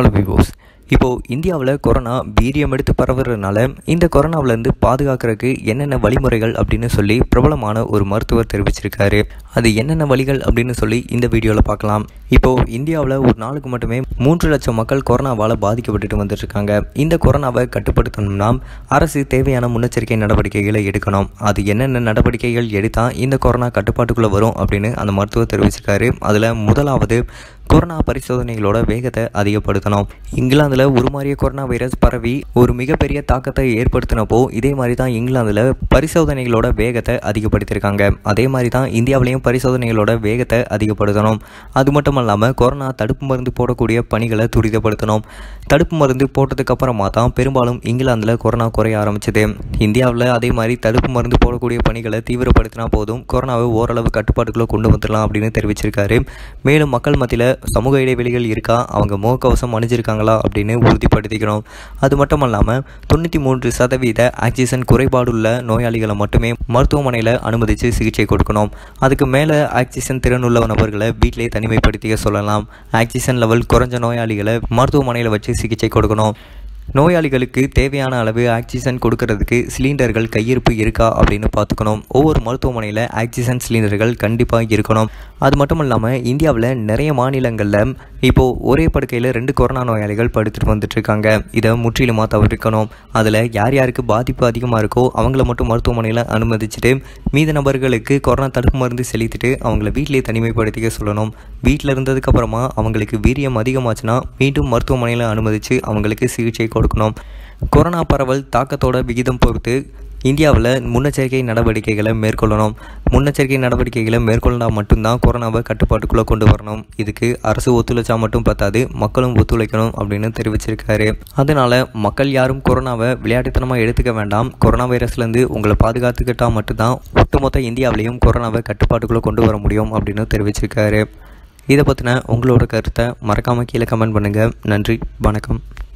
hello விவோஸ் இப்போது இந்தியாவில் corona வீரியம் எடுத்து பரவுறதுனால இந்த கொரோனாவிலேருந்து பாதுகாக்கிறதுக்கு என்னென்ன வழிமுறைகள் அப்படின்னு சொல்லி பிரபலமான ஒரு மருத்துவர் தெரிவிச்சிருக்காரு அது என்னென்ன வழிகள் அப்படின்னு சொல்லி இந்த வீடியோவில் பார்க்கலாம் இப்போது இந்தியாவில் ஒரு நாளுக்கு மட்டுமே மூன்று லட்சம் மக்கள் கொரோனாவால் பாதிக்கப்பட்டுட்டு வந்துட்டுருக்காங்க இந்த கொரோனாவை கட்டுப்படுத்தணும்னா அரசு தேவையான முன்னெச்சரிக்கை நடவடிக்கைகளை எடுக்கணும் அது என்னென்ன நடவடிக்கைகள் எடுத்தால் இந்த கொரோனா கட்டுப்பாட்டுக்குள்ளே வரும் அப்படின்னு அந்த மருத்துவர் தெரிவிச்சிருக்காரு அதில் முதலாவது கொரோனா பரிசோதனைகளோட வேகத்தை அதிகப்படுத்தணும் இங்கிலாந்தில் உருமாறிய கொரோனா வைரஸ் பரவி ஒரு மிகப்பெரிய தாக்கத்தை ஏற்படுத்தினப்போ இதே மாதிரி தான் இங்கிலாந்தில் பரிசோதனைகளோட வேகத்தை அதிகப்படுத்தியிருக்காங்க அதே மாதிரி தான் இந்தியாவிலையும் பரிசோதனைகளோட வேகத்தை அதிகப்படுத்தணும் அது மட்டும் இல்லாமல் கொரோனா தடுப்பு மருந்து போடக்கூடிய பணிகளை துரிதப்படுத்தணும் தடுப்பு மருந்து போட்டதுக்கு அப்புறமா தான் பெரும்பாலும் இங்கிலாந்தில் கொரோனா குறைய ஆரம்பிச்சது இந்தியாவில் அதே மாதிரி தடுப்பு மருந்து போடக்கூடிய பணிகளை தீவிரப்படுத்தினா போதும் கொரோனாவை ஓரளவு கட்டுப்பாட்டுக்குள்ளே கொண்டு வந்துடலாம் அப்படின்னு தெரிவிச்சிருக்காரு மேலும் மக்கள் மத்தியில் சமூக இடைவெளிகள் இருக்கா அவங்க முகக்கவசம் அணிஞ்சிருக்காங்களா அப்படின்னு உறுதிப்படுத்திக்கணும் அது மட்டும் இல்லாமல் தொண்ணூற்றி மூன்று சதவீத ஆக்சிஜன் குறைபாடுள்ள நோயாளிகளை மட்டுமே மருத்துவமனையில் அனுமதித்து சிகிச்சை கொடுக்கணும் அதுக்கு மேலே ஆக்சிஜன் திறனுள்ள நபர்களை வீட்டிலே தனிமைப்படுத்திக்க சொல்லலாம் ஆக்சிஜன் லெவல் குறைஞ்ச நோயாளிகளை மருத்துவமனையில் வச்சு சிகிச்சை கொடுக்கணும் நோயாளிகளுக்கு தேவையான அளவு ஆக்சிஜன் கொடுக்கறதுக்கு சிலிண்டர்கள் கையிருப்பு இருக்கா அப்படின்னு பார்த்துக்கணும் ஒவ்வொரு மருத்துவமனையில் ஆக்சிஜன் சிலிண்டர்கள் கண்டிப்பாக இருக்கணும் அது மட்டும் இல்லாமல் இந்தியாவில் நிறைய மாநிலங்களில் இப்போது ஒரே படுக்கையில் ரெண்டு கொரோனா நோயாளிகள் படுத்துட்டு வந்துட்டுருக்காங்க இதை முற்றிலுமாக தவிர்க்கணும் அதில் யார் யாருக்கு பாதிப்பு அதிகமாக இருக்கோ அவங்கள மட்டும் மருத்துவமனையில் அனுமதிச்சுட்டு மீத நபர்களுக்கு கொரோனா தடுப்பு மருந்து செலுத்திட்டு அவங்கள வீட்டிலேயே தனிமைப்படுத்திக்க சொல்லணும் வீட்டில் இருந்ததுக்கப்புறமா அவங்களுக்கு வீரியம் அதிகமாச்சுன்னா மீண்டும் மருத்துவமனையில் அனுமதித்து அவங்களுக்கு சிகிச்சை கொடுக்கணும் கொரோனா பரவல் தாக்கத்தோட விகிதம் பொறுத்து இந்தியாவில் முன்னெச்சரிக்கை நடவடிக்கைகளை மேற்கொள்ளணும் முன்னெச்சரிக்கை நடவடிக்கைகளை மேற்கொள்ளா மட்டும்தான் கொரோனாவை கட்டுப்பாட்டுக்குள்ளே கொண்டு வரணும் இதுக்கு அரசு ஒத்துழைச்சா மட்டும் பத்தாது மக்களும் ஒத்துழைக்கணும் அப்படின்னு தெரிவிச்சிருக்காரு அதனால மக்கள் யாரும் கொரோனாவை விளையாட்டுத்தனமாக எடுத்துக்க வேண்டாம் கொரோனா வைரஸ்லேருந்து உங்களை பாதுகாத்துக்கிட்டால் மட்டும்தான் ஒட்டுமொத்த இந்தியாவிலையும் கொரோனாவை கட்டுப்பாட்டுக்குள்ளே கொண்டு வர முடியும் அப்படின்னு தெரிவிச்சிருக்காரு இதை பற்றின உங்களோட கருத்தை மறக்காமல் கீழே கமெண்ட் பண்ணுங்கள் நன்றி வணக்கம்